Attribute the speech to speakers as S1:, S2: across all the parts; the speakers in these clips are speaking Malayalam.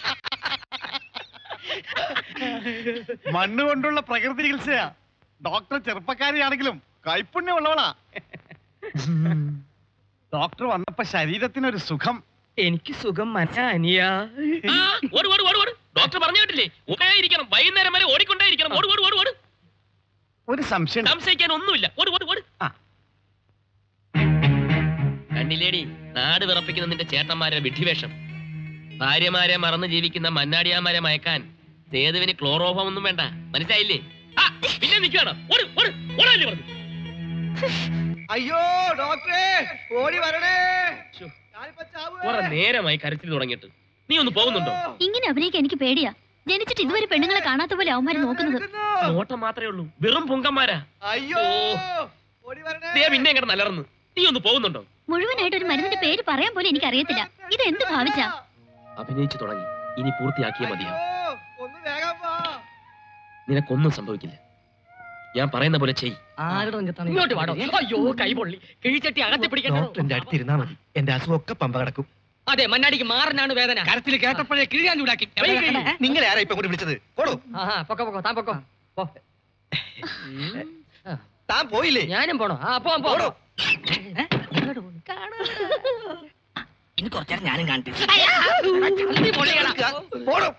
S1: മണ്ണ് കൊണ്ടുള്ള പ്രകൃതി ചികിത്സയാ ഡോക്ടർ ചെറുപ്പക്കാരിയാണെങ്കിലും കൈപ്പുണ്യമുള്ളവളാ ഡോക്ടർ വന്നപ്പോ ശരീരത്തിനൊരു സുഖം
S2: എനിക്ക് സുഖം മനസ്സിയ
S3: ആ, ഓട് ഓട് ഓട് ഓട് ഡോക്ടർ പറഞ്ഞു കേട്ടില്ലേ ഓടേ ഇരിക്കണം വൈകുന്നേരം വരെ ഓടിക്കൊണ്ടേ ഇരിക്കണം ഓട് ഓട് ഓട് ഓട്
S1: ഒരു സംശയം ഉണ്ട്.
S3: സംശയിക്കാൻ ഒന്നുമില്ല ഓട് ഓട് ഓട്
S1: ആ.
S3: കണ്ടില്ലേടി നാട് വിറപ്പിക്കുന്ന നിന്റെ ചേട്ടന്മാരെ വിഡ്ഢിവേഷം ഭാര്യമാരെ മറന്ന് ജീവിക്കുന്ന മന്നാടിയാമാരെ മയക്കാൻ സേതുവിന് ക്ലോറോഫം ഒന്നും വേണ്ട മനസ്സിലായില്ലേ ആ, പിന്നെ നിൽക്കണം ഓട് ഓട് ഓടല്ലേ പറഞ്ഞു
S4: അയ്യോ ഡോക്ടറെ ഓടി വരണേ
S3: ശ്ശോ.
S4: ഞാനിപ്പോ ചാവുകയാ.
S3: കുറെ നേരമായി കരച്ചിൽ തുടങ്ങിയിട്ട് നീ ഒന്ന് പോകുന്നുണ്ടോ
S5: ഇങ്ങനെ അഭിനയിക്കാൻ എനിക്ക് പേടിയാ ജനിച്ചിട്ട് ഇതുവരെ പെണ്ണുങ്ങളെ കാണാത്ത പോലെ അവന്മാര് നോക്കുന്നത്
S4: എടുക്കുന്നു.
S3: നോട്ടം മാത്രമേ ഉള്ളൂ വെറും പുങ്കന്മാരാ
S4: അയ്യോ
S3: ഓ.
S4: ഓടി വരണേ
S3: ദേ പിന്നെ എങ്ങനെ നലർന്ന് നീ ഒന്ന് പോകുന്നുണ്ടോ
S5: മുഴുവനായിട്ട് ഒരു മരുന്നിന്റെ പേര് പറയാൻ പോലും എനിക്ക് അറിയത്തില്ല ഇത് എന്ത് ഭാവിച്ചാ
S3: അഭിനയിച്ചു തുടങ്ങി ഇനി പൂർത്തിയാക്കിയ മതിയോ
S4: അയ്യോ, ഒന്ന് വേഗം വാ
S3: നിനക്കൊന്നും സംഭവിക്കില്ല ഞാൻ പറയുന്ന പോലെ ചെയ്
S2: ഇങ്ങോട്ട് വാടോ അയ്യോ കൈ പൊള്ളി കിഴിച്ചട്ടി അകത്തി പിടിക്കണോ
S6: ഡോക്ടറിന്റെ അടുത്തിരുന്നാ മതി എന്റെ അസുഖമൊക്കെ പമ്പ കിടക്കും
S2: അതെ മണ്ണാടിക്ക് മാറിനാണ് വേദന
S6: കരത്തിൽ കേട്ടപ്പോഴേ കിഴിയാൻ ചൂടാക്കി നിങ്ങളെ ആരാ ഇപ്പൊ കൂടി വിളിച്ചത് പോടോ
S2: ആഹാ, പൊക്കോ പൊക്കോ താൻ പൊക്കോ പോ.
S6: താൻ പോയില്ലേ
S2: ഞാനും പോണോ ആ പോവാം പോടോ
S6: പോടോ ഇനി കുറച്ചേരം ഞാനും കാണട്ടെ പോടോ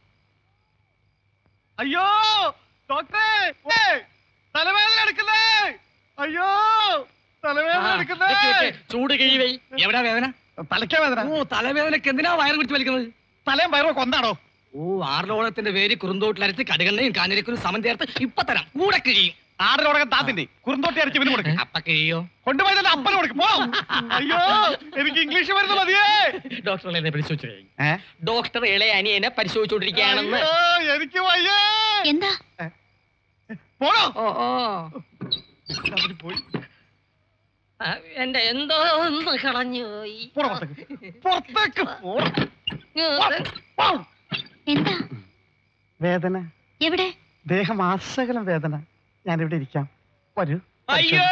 S1: അയ്യോ ഡോക്ടറെ ഏയ്, തലവേദന എടുക്കുന്നേ അയ്യോ തലവേദന എടുക്കുന്നേ
S2: ചൂട് കിഴിവൈ
S6: എവിടാ വേദന
S1: തലയ്ക്കാ വേദന
S6: ഓ തലവേദനക്ക് എന്തിനാ വയറ് പിടിച്ച് വലിക്കുന്നത്
S1: തലയും വയറോ കൊന്നാണോ
S6: ഓ ആറിലോളത്തിന്റെ പേര് കുറുന്തോട്ടിലരച്ച് കടുകണ്ണയും കാഞ്ഞിരക്കുരും സമം ചേർത്ത് ഇപ്പൊ തരാം കൂടെ കിഴിയും
S1: ആടലോടകം താത്തിന്റെ കുറുന്തോട്ടി അരച്ച് ഇവന് കൊടുക്കും
S6: അപ്പ കിഴിയോ
S1: കൊണ്ടുപോയി തന്നെ അപ്പന് കൊടുക്കും പോ അയ്യോ എനിക്ക് ഇംഗ്ലീഷ് മരുന്ന് മതിയേ
S2: ഡോക്ടർ എന്നെ പരിശോധിച്ചു കഴിഞ്ഞു
S1: ഏ?
S2: ഡോക്ടർ ഇളയ അനിയനെ പരിശോധിച്ചുകൊണ്ടിരിക്കുകയാണെന്ന്
S1: അയ്യോ, എനിക്ക് വയ്യേ
S5: എന്താ
S1: പോണോ
S2: ഓ ഓ
S1: അവര് പോയി
S2: ആ, എന്റെ എന്തോ ഒന്ന് കളഞ്ഞു പോയി
S1: പോടാ പുറത്തേക്ക്. പുറത്തേക്ക് പോടാ. പോ.
S5: എന്താ
S1: വേദന
S5: എവിടെ
S1: ദേഹം ആസകലം വേദന ഞാൻ ഇവിടെ ഇരിക്കാം വരൂ
S3: അയ്യോ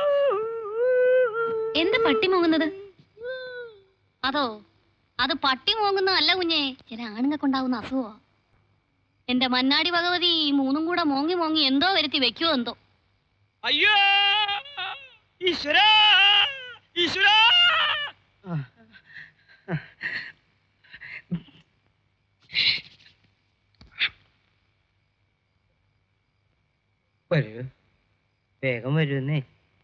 S5: എന്താ പട്ടി മോങ്ങുന്നത് അതോ അത് പട്ടി മോങ്ങുന്നതല്ല കുഞ്ഞേ ചില ആണുങ്ങൾക്കുണ്ടാവുന്ന അസുഖോ എന്റെ മന്നാടി ഭഗവതി ഈ മൂന്നും കൂടെ മോങ്ങി മോങ്ങി എന്തോ വരുത്തി വെക്കുവോ എന്തോ
S3: അയ്യോ ഈശ്വര ഈശ്വര
S2: വരൂ വേഗം വരുന്നേ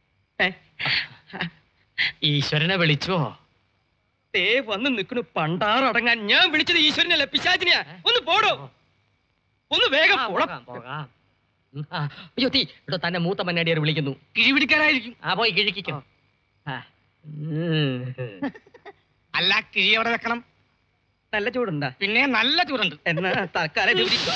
S2: ഈശ്വരനെ വിളിച്ചോ ദേ വന്ന് നിൽക്കണു പണ്ടാറടങ്ങാൻ ഞാൻ വിളിച്ചത് ഈശ്വരനല്ല പിശാചിനെയാ ഒന്ന് പോടോ ഒന്ന് വേഗം പോകാം അയ്യോ തീ ഇവിടെ തന്നെ മൂത്ത മന്നാടിയാർ വിളിക്കുന്നു
S6: കിഴി പിടിക്കാനായിരിക്കും
S2: ആ പോയി കിഴക്കിക്കോ ആ. ഉം.
S6: അല്ല കിഴി എവിടെ വെക്കണം
S2: നല്ല ചൂടുണ്ടാ
S6: പിന്നെ നല്ല ചൂടുണ്ട്
S2: എന്നാ തൽക്കാലം ഇത് പിടിക്ക്.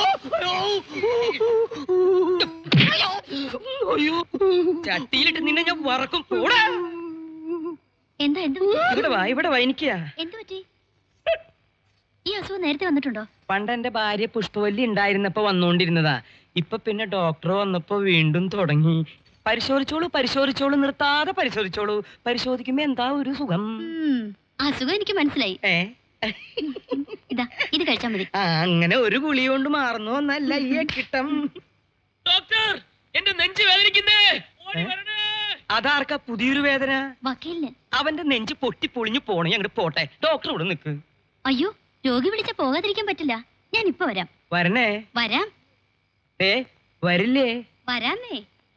S2: അയ്യോ ചട്ടിയിലിട്ട് നിന്നെ ഞാൻ വറക്കും പോടാ
S5: എന്താ എന്ത് പറ്റി
S2: ഇവിടെ വാ ഇവിടെ വാ എനിക്കാ
S5: എന്ത് പറ്റി ഈ അസുഖം നേരത്തെ വന്നിട്ടുണ്ടോ
S2: പണ്ട് എന്റെ ഭാര്യ പുഷ്പവല്ലി ഉണ്ടായിരുന്നപ്പോ വന്നുകൊണ്ടിരുന്നതാ ഇപ്പൊ പിന്നെ ഡോക്ടർ വന്നപ്പോ വീണ്ടും തുടങ്ങി പരിശോധിച്ചോളൂ പരിശോധിച്ചോളൂ നിർത്താതെ പരിശോധിച്ചോളൂ പരിശോധിക്കുമ്പോ എന്താ ഒരു സുഖം
S5: ഉം, അസുഖം എനിക്ക് മനസ്സിലായി
S2: ഏ
S5: ഇതാ ഇത് കഴിച്ചാൽ മതി
S2: ആ, അങ്ങനെ ഒരു ഗുളി കൊണ്ട് മാറുന്നു എന്നല്ല ഈ കിട്ടം
S3: ഡോക്ടർ എന്റെ നെഞ്ച് വേദനിക്കുന്നേ ഓടി വരണേ
S2: അതാർക്കാ പുതിയൊരു വേദന
S5: വക്കീലിന്
S2: അവന്റെ നെഞ്ച് പൊട്ടി പൊളിഞ്ഞു പോണേ അങ്ങോട്ട് പോട്ടെ ഡോക്ടർ ഇവിടെ നിക്ക്
S5: അയ്യോ രോഗി വിളിച്ച പോകാതിരിക്കാൻ പറ്റില്ല ഞാൻ ഇപ്പൊ വരാം
S2: വരണേ
S5: വരാം
S2: ഏ വരില്ലേ
S5: വരാന്നേ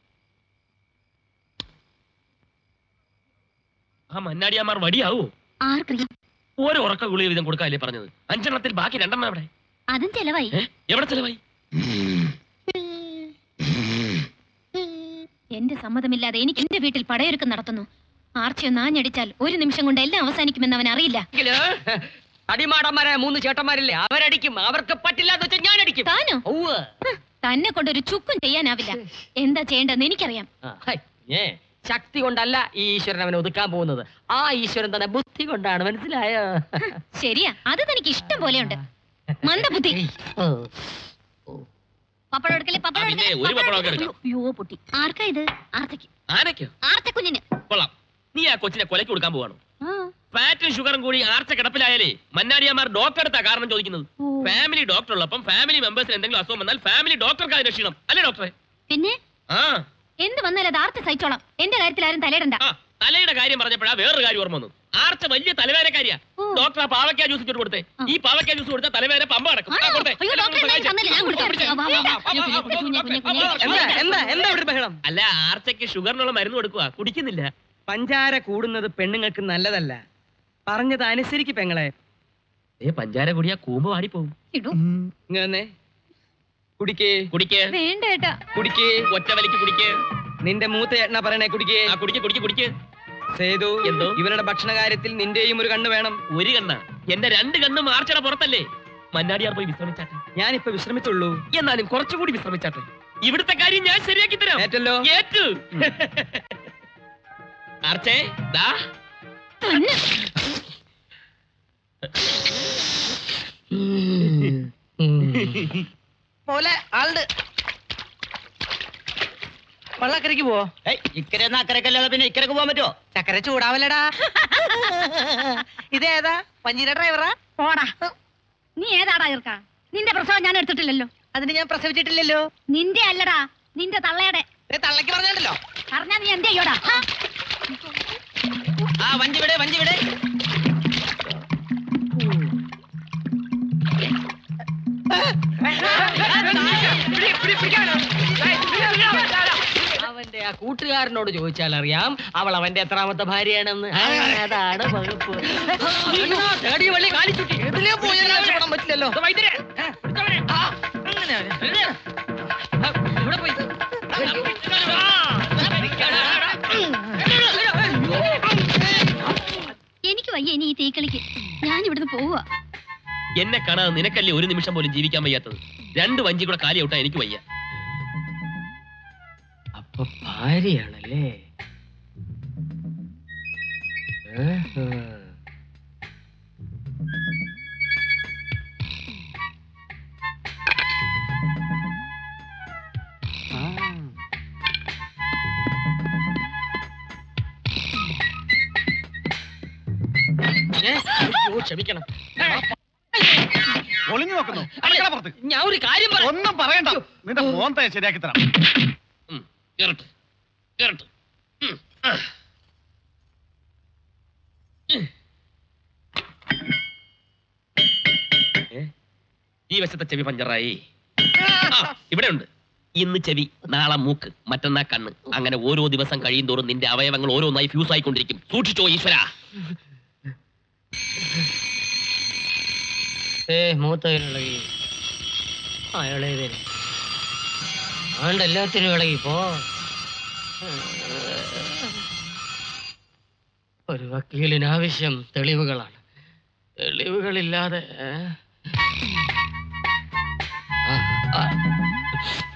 S3: ആ മന്നാടിയാമാർ വടിയാവോ
S5: ആർക്കറിയാം
S3: ഓരോ ഉറക്ക ഗുളിക വീതം കൊടുക്കാല്ലേ പറഞ്ഞത് അഞ്ചെണ്ണത്തിൽ ബാക്കി രണ്ടെണ്ണം എവിടെ
S5: അതും ചെലവായി
S3: ഏ? എവിടെ ചെലവായി
S5: എന്റെ സമ്മതമില്ലാതെ എനിക്ക് എന്റെ വീട്ടിൽ പടയൊരുക്കം നടത്തുന്നു ആർച്ചയൊന്ന് ആഞ്ഞടിച്ചാൽ ഒരു നിമിഷം കൊണ്ട് എല്ലാം അവസാനിക്കുമെന്ന് അവൻ അറിയില്ല
S2: എങ്കില് അടിമാടന്മാരായ മൂന്ന് ചേട്ടന്മാരില്ലേ അവരടിക്കും അവർക്ക് പറ്റില്ലാന്ന് വെച്ചാൽ ഞാൻ അടിക്കും
S5: താനോ
S2: ഔവ്.
S5: ഹ്, തന്നെ കൊണ്ടൊരു ചുക്കും ചെയ്യാനാവില്ല എന്താ ചെയ്യേണ്ടതെന്ന് എനിക്കറിയാം
S2: ആ, ഹൈ, ഏ, ശക്തി കൊണ്ടല്ല ഈ ഈശ്വരൻ അവനെ ഒതുക്കാൻ പോകുന്നത് ആ ഈശ്വരൻ തന്നെ ബുദ്ധി കൊണ്ടാണ് മനസ്സിലായോ
S5: ശരിയാ അത് തനിക്ക് ഇഷ്ടം പോലെയുണ്ട് മന്ദബുദ്ധി പപ്പടം എടുക്കലേ പപ്പടം
S3: ആ, പിന്നെ
S5: എടുക്കലേ,
S3: ഒരു
S5: പപ്പടം
S3: പപ്പടമൊക്കെ
S5: എടുക്കലേ. അയ്യോ പൊട്ടി ആർക്കാ ഇത് ആർത്തക്ക്
S3: ആനയ്ക്കോ
S5: ആർത്തക്കുഞ്ഞിന്
S3: കൊള്ളാം നീ ആ കൊച്ചിനെ കൊലക്ക് കൊടുക്കാൻ പോവാണോ
S5: ആ
S3: ഫാറ്റും ഷുഗറും കൂടി ആർച്ച കിടപ്പിലായാലേ മന്നാടിയാമാർ ഡോക്ടർ അടുത്താ കാരണം ചോദിക്കുന്നത്
S5: ഓ.
S3: ഫാമിലി ഡോക്ടർ ഉള്ളപ്പം ഫാമിലി മെമ്പേഴ്സിന് എന്തെങ്കിലും അസുഖം വന്നാൽ ഫാമിലി ഡോക്ടർക്ക് അതിന് ക്ഷീണം അല്ലേ ഡോക്ടറെ
S5: പിന്നെ
S3: ആ
S5: എന്ത് വന്നാലും അത് ആർത്തി സഹിച്ചോളാം എന്റെ കാര്യത്തിൽ ആരും തലയിടണ്ട
S3: ആ തലയുടെ കാര്യം പറഞ്ഞപ്പോഴാ വേറൊരു കാര്യം ഓർമ്മ വന്നു ആർച്ച വലിയ തലവേദനക്കാരിയാ
S5: ഓ.
S3: ഡോക്ടർ ആ പാവയ്ക്ക ജ്യൂസ് ഇട്ട് കൊടുത്തേ
S5: ആ.
S3: ഈ പാവയ്ക്ക ജ്യൂസ് കൊടുത്താൽ തലവേദന പമ്പ കിടക്കും ആ,
S5: ആണോ?
S3: കൊടുത്തേ.
S5: അയ്യോ, ഡോക്ടറെ,
S3: എന്നെ ഒന്ന്
S5: തന്നില്ല, ഞാൻ കൊടുക്കാം.
S3: പിടിച്ചേ.
S5: ആ, വാ, വാ, വാ. കുഞ്ഞെ, കുഞ്ഞെ, കുഞ്ഞെ, കുഞ്ഞെ, കുഞ്ഞെ.
S2: എന്താ എന്താ എന്താ ഇവിടെ ഒരു ബഹളം
S3: അല്ല ആർച്ചയ്ക്ക് ഷുഗറിനുള്ള മരുന്ന് കൊടുക്കുക കുടിക്കുന്നില്ല
S2: പഞ്ചാര കൂടുന്നത് പെണ്ണുങ്ങൾക്ക് നല്ലതല്ല പറഞ്ഞത് അനുസരിക്ക് പെങ്ങളെ
S3: ഏ പഞ്ചാര കുടിയാ കൂമ്പ് വാടിപ്പോവും
S5: ഇടൂ.
S2: ഇങ്ങനെ കുടിക്കേ
S3: കുടിക്ക്
S5: വേണ്ട ഏട്ടാ
S2: കുടിക്കേ
S3: ഒറ്റ വലിക്ക് കുടിക്ക്
S2: നിന്റെ മൂത്ത ചേട്ടനാ പറയണേ കുടിക്കേ
S3: ആ കുടിക്ക് കുടിക്ക് കുടിക്ക്
S2: സേതു
S3: എന്തോ?
S2: ഇവരുടെ ഭക്ഷണ കാര്യത്തിൽ നിന്റെയും ഒരു കണ്ണ് വേണം
S3: ഒരു കണ്ണ എന്റെ രണ്ട് കണ്ണും ആർച്ചയുടെ പുറത്തല്ലേ മന്നാടിയാർ പോയി വിശ്രമിച്ചാട്ടെ
S2: ഞാനിപ്പോ വിശ്രമിച്ചുള്ളൂ
S3: എന്നാലും കുറച്ചുകൂടി വിശ്രമിച്ചാട്ടെ ഇവിടുത്തെ കാര്യം ഞാൻ ശരിയാക്കി തരാം
S2: ഏറ്റല്ലോ
S3: ഏറ്റു ആർച്ചേ ദാ
S5: തന്നെ
S6: പോലെ ആളുടെ വള്ളക്കരയ്ക്ക് പോവോ
S4: ഇക്കരെ അക്കരക്കല്ലാതെ പിന്നെ ഇക്കരക്ക് പോകാൻ പറ്റുമോ
S6: ചക്കര ചൂടാവല്ലടാ ഇതേതാ പഞ്ചീര ഡ്രൈവറാ
S5: പോടാ നീ ഏതാടാ ഇർക്ക നിന്റെ പ്രസവം ഞാൻ എടുത്തിട്ടില്ലല്ലോ
S6: അതിന് ഞാൻ പ്രസവിച്ചിട്ടില്ലല്ലോ
S5: നിന്റെ അല്ലടാ നിന്റെ തള്ളയുടെ
S6: ദേ തള്ളക്ക് പറഞ്ഞല്ലോ
S5: പറഞ്ഞാ നീ എന്ത് ചെയ്യോടാ ഹാ?
S6: ആ വഞ്ചി വിടെ വഞ്ചി വിടെ
S7: അവന്റെ ആ കൂട്ടുകാരനോട് ചോദിച്ചാൽ അറിയാം അവൾ അവന്റെ എത്രാമത്തെ ഭാര്യയാണെന്ന് ആ, അതാണ് വകുപ്പ്
S6: തേടി വള്ളി കാലിച്ചുട്ടി എതിലേ പോയാലും രക്ഷപ്പെടാൻ പറ്റില്ലല്ലോ ആ, അങ്ങനെ ആ, ഇവിടെ പോയി
S5: എനിക്ക് വയ്യ ഇനി ഈ തീക്കളിക്ക് ഞാൻ ഇവിടുന്ന് പോവുക
S3: എന്നെ കാണാതെ നിനക്കല്ലേ ഒരു നിമിഷം പോലും ജീവിക്കാൻ വയ്യാത്തത് രണ്ട് വഞ്ചി കൂടെ കാലി ഔട്ടാ എനിക്ക് വയ്യ
S7: അപ്പൊ ഭാര്യയാണല്ലേ ആഹാ.
S2: ഏ? അയ്യോ, ക്ഷമിക്കണം
S1: ഒളിഞ്ഞു നോക്കുന്നു അടുക്കള പുറത്ത്
S2: ഞാൻ ഒരു കാര്യം പറ
S1: ഒന്നും പറയണ്ട നിന്റെ മോന്ത ശരിയാക്കി തരാം
S3: ഉം, കേറട്ടെ കേറട്ടെ ഉം, ആ. ഉം. ഏ? ഈ വശത്തെ ചെവി പഞ്ചറായി ആ, ഇവിടെ ഉണ്ട് ഇന്ന് ചെവി നാളെ മൂക്ക് മറ്റന്നാ കണ്ണ് അങ്ങനെ ഓരോ ദിവസം കഴിയും തോറും നിന്റെ അവയവങ്ങൾ ഓരോന്നായി ഫ്യൂസ് ആയിക്കൊണ്ടിരിക്കും സൂക്ഷിച്ചോ ഈശ്വര
S7: ഏ മൂത്തവനിളകി ആ ഇളയതിന് ആണ്ട് എല്ലാത്തിനും ഇളകി പോ ഒരു വക്കീലിന് ആവശ്യം തെളിവുകളാണ് തെളിവുകളില്ലാതെ ഏ? ആ, ആ.